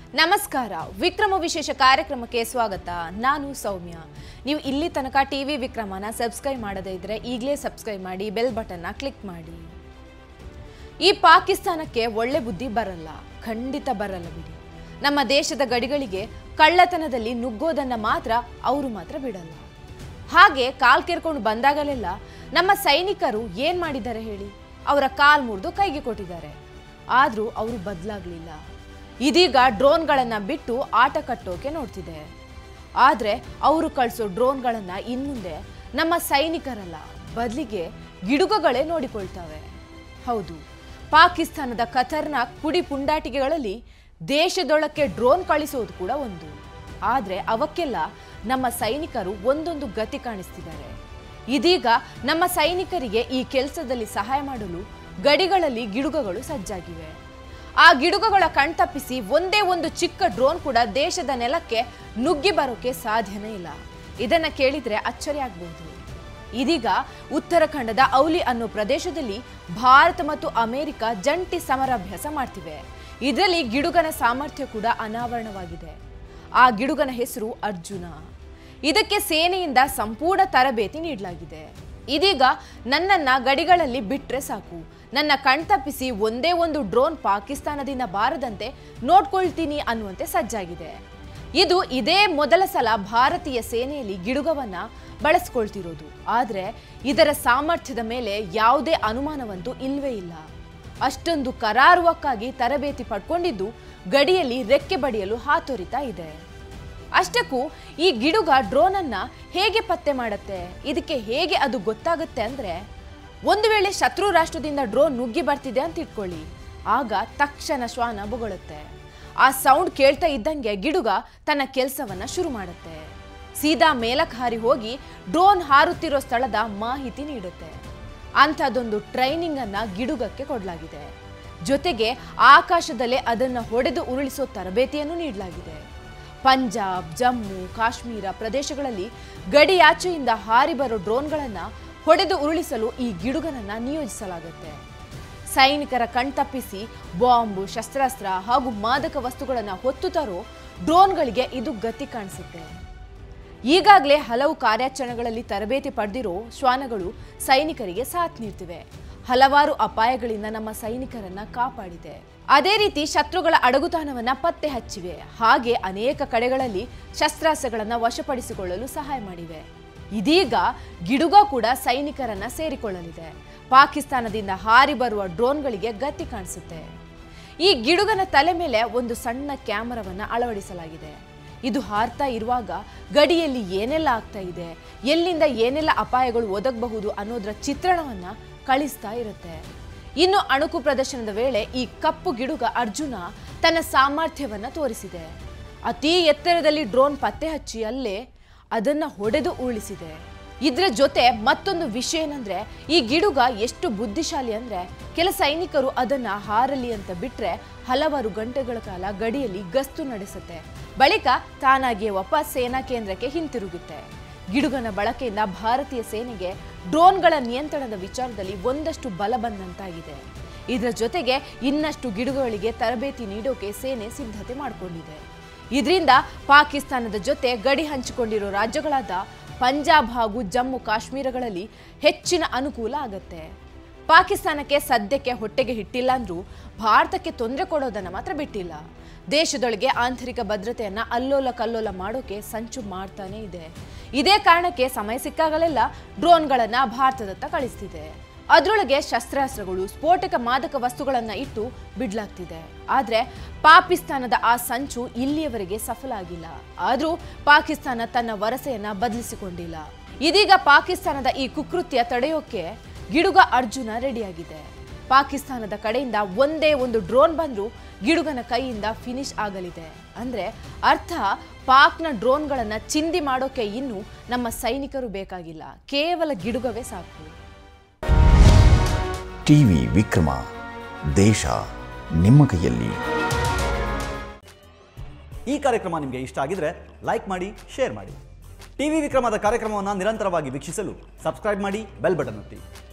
ನಮಸ್ಕಾರ ವಿಕ್ರಮ ವಿಶೇಷ ಕಾರ್ಯಕ್ರಮಕ್ಕೆ ಸ್ವಾಗತ ನಾನು ಸೌಮ್ಯ ನೀವು ಇಲ್ಲಿ ತನಕ ಟಿವಿ ವಿಕ್ರಮನ ಸಬ್ಸ್ಕ್ರೈಬ್ ಮಾಡದೇ ಇದ್ರೆ ಈಗಲೇ ಸಬ್ಸ್ಕ್ರೈಬ್ ಮಾಡಿ ಬೆಲ್ ಬಟನ್ನ ಕ್ಲಿಕ್ ಮಾಡಿ ಈ ಪಾಕಿಸ್ತಾನಕ್ಕೆ ಒಳ್ಳೆ ಬುದ್ಧಿ ಬರಲ್ಲ ಖಂಡಿತ ಬರಲ್ಲ ಬಿಡಿ ನಮ್ಮ ದೇಶದ ಗಡಿಗಳಿಗೆ ಕಳ್ಳತನದಲ್ಲಿ ನುಗ್ಗೋದನ್ನ ಮಾತ್ರ ಅವರು ಮಾತ್ರ ಬಿಡಲ್ಲ ಹಾಗೆ ಕಾಲ್ ಕೆರ್ಕೊಂಡು ಬಂದಾಗಲೆಲ್ಲ ನಮ್ಮ ಸೈನಿಕರು ಏನ್ ಮಾಡಿದ್ದಾರೆ ಹೇಳಿ ಅವರ ಕಾಲ್ ಮುರಿದು ಕೈಗೆ ಕೊಟ್ಟಿದ್ದಾರೆ ಆದ್ರೂ ಅವರು ಬದಲಾಗ್ಲಿಲ್ಲ ಇದೀಗ ಡ್ರೋನ್ಗಳನ್ನ ಬಿಟ್ಟು ಆಟ ಕಟ್ಟೋಕೆ ನೋಡ್ತಿದೆ ಆದ್ರೆ ಅವರು ಕಳಿಸೋ ಡ್ರೋನ್ಗಳನ್ನ ಇನ್ಮುಂದೆ ನಮ್ಮ ಸೈನಿಕರಲ್ಲ ಬದಲಿಗೆ ಗಿಡುಗಗಳೇ ನೋಡಿಕೊಳ್ತವೆ ಹೌದು ಪಾಕಿಸ್ತಾನದ ಖತರ್ನಾಕ್ ಪುಡಿ ಪುಂಡಾಟಿಕೆಗಳಲ್ಲಿ ದೇಶದೊಳಕ್ಕೆ ಡ್ರೋನ್ ಕಳಿಸೋದು ಕೂಡ ಒಂದು ಆದ್ರೆ ಅವಕ್ಕೆಲ್ಲ ನಮ್ಮ ಸೈನಿಕರು ಒಂದೊಂದು ಗತಿ ಕಾಣಿಸ್ತಿದ್ದಾರೆ ಇದೀಗ ನಮ್ಮ ಸೈನಿಕರಿಗೆ ಈ ಕೆಲಸದಲ್ಲಿ ಸಹಾಯ ಮಾಡಲು ಗಡಿಗಳಲ್ಲಿ ಗಿಡುಗಗಳು ಸಜ್ಜಾಗಿವೆ ಆ ಗಿಡುಗಗಳ ಕಣ್ತಪ್ಪಿಸಿ ಒಂದೇ ಒಂದು ಚಿಕ್ಕ ಡ್ರೋನ್ ಕೂಡ ದೇಶದ ನೆಲಕ್ಕೆ ನುಗ್ಗಿ ಬರೋಕೆ ಸಾಧ್ಯನೇ ಇಲ್ಲ ಇದನ್ನ ಕೇಳಿದ್ರೆ ಅಚ್ಚರಿ ಆಗ್ಬಹುದು ಇದೀಗ ಉತ್ತರಾಖಂಡದ ಔಲಿ ಅನ್ನೋ ಪ್ರದೇಶದಲ್ಲಿ ಭಾರತ ಮತ್ತು ಅಮೆರಿಕ ಜಂಟಿ ಸಮರಾಭ್ಯಾಸ ಮಾಡ್ತಿವೆ ಇದರಲ್ಲಿ ಗಿಡುಗನ ಸಾಮರ್ಥ್ಯ ಕೂಡ ಅನಾವರಣವಾಗಿದೆ ಆ ಗಿಡುಗನ ಹೆಸರು ಅರ್ಜುನ ಇದಕ್ಕೆ ಸೇನೆಯಿಂದ ಸಂಪೂರ್ಣ ತರಬೇತಿ ನೀಡಲಾಗಿದೆ ಇದೀಗ ನನ್ನನ್ನ ಗಡಿಗಳಲ್ಲಿ ಬಿಟ್ರೆ ಸಾಕು ನನ್ನ ಕಣ್ತಪ್ಪಿಸಿ ಒಂದೇ ಒಂದು ಡ್ರೋನ್ ಪಾಕಿಸ್ತಾನದಿಂದ ಬಾರದಂತೆ ನೋಡ್ಕೊಳ್ತೀನಿ ಅನ್ನುವಂತೆ ಸಜ್ಜಾಗಿದೆ ಇದು ಇದೇ ಮೊದಲ ಸಲ ಭಾರತೀಯ ಸೇನೆಯಲ್ಲಿ ಗಿಡುಗವನ್ನ ಬಳಸ್ಕೊಳ್ತಿರೋದು ಆದ್ರೆ ಇದರ ಸಾಮರ್ಥ್ಯದ ಮೇಲೆ ಯಾವುದೇ ಅನುಮಾನವಂತೂ ಇಲ್ವೇ ಇಲ್ಲ ಅಷ್ಟೊಂದು ಕರಾರುವಕ್ಕಾಗಿ ತರಬೇತಿ ಪಡ್ಕೊಂಡಿದ್ದು ಗಡಿಯಲ್ಲಿ ರೆಕ್ಕೆ ಬಡಿಯಲು ಹಾತೊರಿತಾ ಇದೆ ಅಷ್ಟಕ್ಕೂ ಈ ಗಿಡುಗ ಡ್ರೋನ್ ಅನ್ನ ಹೇಗೆ ಪತ್ತೆ ಮಾಡುತ್ತೆ ಇದಕ್ಕೆ ಹೇಗೆ ಅದು ಗೊತ್ತಾಗುತ್ತೆ ಅಂದ್ರೆ ಒಂದು ವೇಳೆ ಶತ್ರು ರಾಷ್ಟ್ರದಿಂದ ಡ್ರೋನ್ ನುಗ್ಗಿ ಬರ್ತಿದೆ ಅಂತ ಇಟ್ಕೊಳ್ಳಿ ಆಗ ತಕ್ಷಣ ಶ್ವಾನ ಬೊಗಳುತ್ತೆ ಆ ಸೌಂಡ್ ಕೇಳ್ತಾ ಇದ್ದಂಗೆ ಗಿಡುಗ ತನ್ನ ಕೆಲಸವನ್ನ ಶುರು ಮಾಡುತ್ತೆ ಸೀದಾ ಮೇಲಕ್ಕೆ ಹಾರಿ ಹೋಗಿ ಡ್ರೋನ್ ಹಾರುತ್ತಿರೋ ಸ್ಥಳದ ಮಾಹಿತಿ ನೀಡುತ್ತೆ ಅಂಥದ್ದೊಂದು ಟ್ರೈನಿಂಗ್ ಅನ್ನ ಗಿಡುಗಕ್ಕೆ ಕೊಡಲಾಗಿದೆ ಜೊತೆಗೆ ಆಕಾಶದಲ್ಲೇ ಅದನ್ನ ಹೊಡೆದು ಉರುಳಿಸೋ ತರಬೇತಿಯನ್ನು ನೀಡಲಾಗಿದೆ ಪಂಜಾಬ್ ಜಮ್ಮು ಕಾಶ್ಮೀರ ಪ್ರದೇಶಗಳಲ್ಲಿ ಗಡಿಯಾಚೆಯಿಂದ ಹಾರಿ ಬರೋ ಡ್ರೋನ್ಗಳನ್ನ ಹೊಡೆದು ಉರುಳಿಸಲು ಈ ಗಿಡುಗನನ್ನ ನಿಯೋಜಿಸಲಾಗುತ್ತೆ ಸೈನಿಕರ ಕಣ್ತಪ್ಪಿಸಿ ಬಾಂಬ್ ಶಸ್ತ್ರಾಸ್ತ್ರ ಹಾಗೂ ಮಾದಕ ವಸ್ತುಗಳನ್ನು ಹೊತ್ತು ತರೋ ಡ್ರೋನ್ಗಳಿಗೆ ಇದು ಗತಿ ಕಾಣಿಸುತ್ತೆ ಈಗಾಗಲೇ ಹಲವು ಕಾರ್ಯಾಚರಣೆಗಳಲ್ಲಿ ತರಬೇತಿ ಪಡೆದಿರೋ ಶ್ವಾನಗಳು ಸೈನಿಕರಿಗೆ ಸಾಥ್ ನೀಡ್ತಿವೆ ಹಲವಾರು ಅಪಾಯಗಳಿಂದ ನಮ್ಮ ಸೈನಿಕರನ್ನ ಕಾಪಾಡಿದೆ ಅದೇ ರೀತಿ ಶತ್ರುಗಳ ಅಡಗುತಾಣವನ್ನ ಪತ್ತೆ ಹಚ್ಚಿವೆ ಹಾಗೆ ಅನೇಕ ಕಡೆಗಳಲ್ಲಿ ಶಸ್ತ್ರಾಸ್ತ್ರಗಳನ್ನ ವಶಪಡಿಸಿಕೊಳ್ಳಲು ಸಹಾಯ ಮಾಡಿವೆ ಇದೀಗ ಗಿಡುಗ ಕೂಡ ಸೈನಿಕರನ್ನ ಸೇರಿಕೊಳ್ಳಲಿದೆ ಪಾಕಿಸ್ತಾನದಿಂದ ಹಾರಿ ಬರುವ ಡ್ರೋನ್ಗಳಿಗೆ ಗತಿ ಕಾಣಿಸುತ್ತೆ ಈ ಗಿಡುಗನ ತಲೆ ಮೇಲೆ ಒಂದು ಸಣ್ಣ ಕ್ಯಾಮರಾವನ್ನ ಅಳವಡಿಸಲಾಗಿದೆ ಇದು ಹಾರ್ತಾ ಇರುವಾಗ ಗಡಿಯಲ್ಲಿ ಏನೆಲ್ಲ ಆಗ್ತಾ ಇದೆ ಎಲ್ಲಿಂದ ಏನೆಲ್ಲ ಅಪಾಯಗಳು ಒದಗಬಹುದು ಅನ್ನೋದರ ಚಿತ್ರಣವನ್ನ ಕಳಿಸ್ತಾ ಇರುತ್ತೆ ಇನ್ನು ಅಣುಕು ಪ್ರದರ್ಶನದ ವೇಳೆ ಈ ಕಪ್ಪು ಗಿಡುಗ ಅರ್ಜುನ ತನ್ನ ಸಾಮರ್ಥ್ಯವನ್ನ ತೋರಿಸಿದೆ ಅತಿ ಎತ್ತರದಲ್ಲಿ ಡ್ರೋನ್ ಪತ್ತೆ ಹಚ್ಚಿ ಅಲ್ಲೇ ಅದನ್ನ ಹೊಡೆದು ಉರುಳಿಸಿದೆ ಇದ್ರ ಜೊತೆ ಮತ್ತೊಂದು ವಿಷಯ ಏನಂದ್ರೆ ಈ ಗಿಡುಗ ಎಷ್ಟು ಬುದ್ಧಿಶಾಲಿ ಅಂದ್ರೆ ಕೆಲ ಸೈನಿಕರು ಅದನ್ನ ಹಾರಲಿ ಅಂತ ಬಿಟ್ರೆ ಹಲವಾರು ಗಂಟೆಗಳ ಕಾಲ ಗಡಿಯಲ್ಲಿ ಗಸ್ತು ನಡೆಸುತ್ತೆ ಬಳಿಕ ತಾನಾಗಿಯೇ ವಾಪಸ್ ಸೇನಾ ಕೇಂದ್ರಕ್ಕೆ ಹಿಂತಿರುಗುತ್ತೆ ಗಿಡುಗನ ಬಳಕೆಯಿಂದ ಭಾರತೀಯ ಸೇನೆಗೆ ಡ್ರೋನ್ಗಳ ನಿಯಂತ್ರಣದ ವಿಚಾರದಲ್ಲಿ ಒಂದಷ್ಟು ಬಲ ಬಂದಂತಾಗಿದೆ ಇದರ ಜೊತೆಗೆ ಇನ್ನಷ್ಟು ಗಿಡುಗಗಳಿಗೆ ತರಬೇತಿ ನೀಡೋಕೆ ಸೇನೆ ಸಿದ್ಧತೆ ಮಾಡಿಕೊಂಡಿದೆ ಇದರಿಂದ ಪಾಕಿಸ್ತಾನದ ಜೊತೆ ಗಡಿ ಹಂಚಿಕೊಂಡಿರೋ ರಾಜ್ಯಗಳಾದ ಪಂಜಾಬ್ ಹಾಗೂ ಜಮ್ಮು ಕಾಶ್ಮೀರಗಳಲ್ಲಿ ಹೆಚ್ಚಿನ ಅನುಕೂಲ ಆಗತ್ತೆ ಪಾಕಿಸ್ತಾನಕ್ಕೆ ಸದ್ಯಕ್ಕೆ ಹೊಟ್ಟೆಗೆ ಹಿಟ್ಟಿಲ್ಲ ಅಂದ್ರೂ ಭಾರತಕ್ಕೆ ತೊಂದರೆ ಕೊಡೋದನ್ನ ಮಾತ್ರ ಬಿಟ್ಟಿಲ್ಲ ದೇಶದೊಳಗೆ ಆಂತರಿಕ ಭದ್ರತೆಯನ್ನ ಅಲ್ಲೋಲ ಕಲ್ಲೋಲ ಮಾಡೋಕೆ ಸಂಚು ಮಾಡ್ತಾನೆ ಇದೆ ಇದೇ ಕಾರಣಕ್ಕೆ ಸಮಯ ಸಿಕ್ಕಾಗಲೆಲ್ಲ ಡ್ರೋನ್ಗಳನ್ನ ಭಾರತದತ್ತ ಕಳಿಸ್ತಿದೆ ಅದರೊಳಗೆ ಶಸ್ತ್ರಾಸ್ತ್ರಗಳು ಸ್ಫೋಟಕ ಮಾದಕ ವಸ್ತುಗಳನ್ನ ಇಟ್ಟು ಬಿಡ್ಲಾಗ್ತಿದೆ ಆದ್ರೆ ಪಾಕಿಸ್ತಾನದ ಆ ಸಂಚು ಇಲ್ಲಿಯವರೆಗೆ ಸಫಲ ಆಗಿಲ್ಲ ಆದ್ರೂ ಪಾಕಿಸ್ತಾನ ತನ್ನ ವರಸೆಯನ್ನ ಬದಲಿಸಿಕೊಂಡಿಲ್ಲ ಇದೀಗ ಪಾಕಿಸ್ತಾನದ ಈ ಕುಕೃತ್ಯ ತಡೆಯೋಕೆ ಗಿಡುಗ ಅರ್ಜುನ ರೆಡಿಯಾಗಿದೆ ಪಾಕಿಸ್ತಾನದ ಕಡೆಯಿಂದ ಒಂದೇ ಒಂದು ಡ್ರೋನ್ ಬಂದ್ರೂ ಗಿಡುಗನ ಕೈಯಿಂದ ಫಿನಿಶ್ ಆಗಲಿದೆ ಅಂದ್ರೆ ಅರ್ಥ ಪಾಕ್ನ ಡ್ರೋನ್ಗಳನ್ನ ಚಿಂದಿ ಮಾಡೋಕೆ ಇನ್ನು ನಮ್ಮ ಸೈನಿಕರು ಬೇಕಾಗಿಲ್ಲ ಕೇವಲ ಗಿಡುಗವೇ ಸಾಕು ಟಿವಿ ವಿಕ್ರಮ ದೇಶ ನಿಮ್ಮ ಕೈಯಲ್ಲಿ ಈ ಕಾರ್ಯಕ್ರಮ ನಿಮಗೆ ಇಷ್ಟ ಆಗಿದ್ರೆ ಲೈಕ್ ಮಾಡಿ ಶೇರ್ ಮಾಡಿ ಟಿವಿ ವಿಕ್ರಮದ ಕಾರ್ಯಕ್ರಮವನ್ನು ನಿರಂತರವಾಗಿ ವೀಕ್ಷಿಸಲು ಸಬ್ಸ್ಕ್ರೈಬ್ ಮಾಡಿ ಬೆಲ್ ಬಟನ್ ಒತ್ತಿ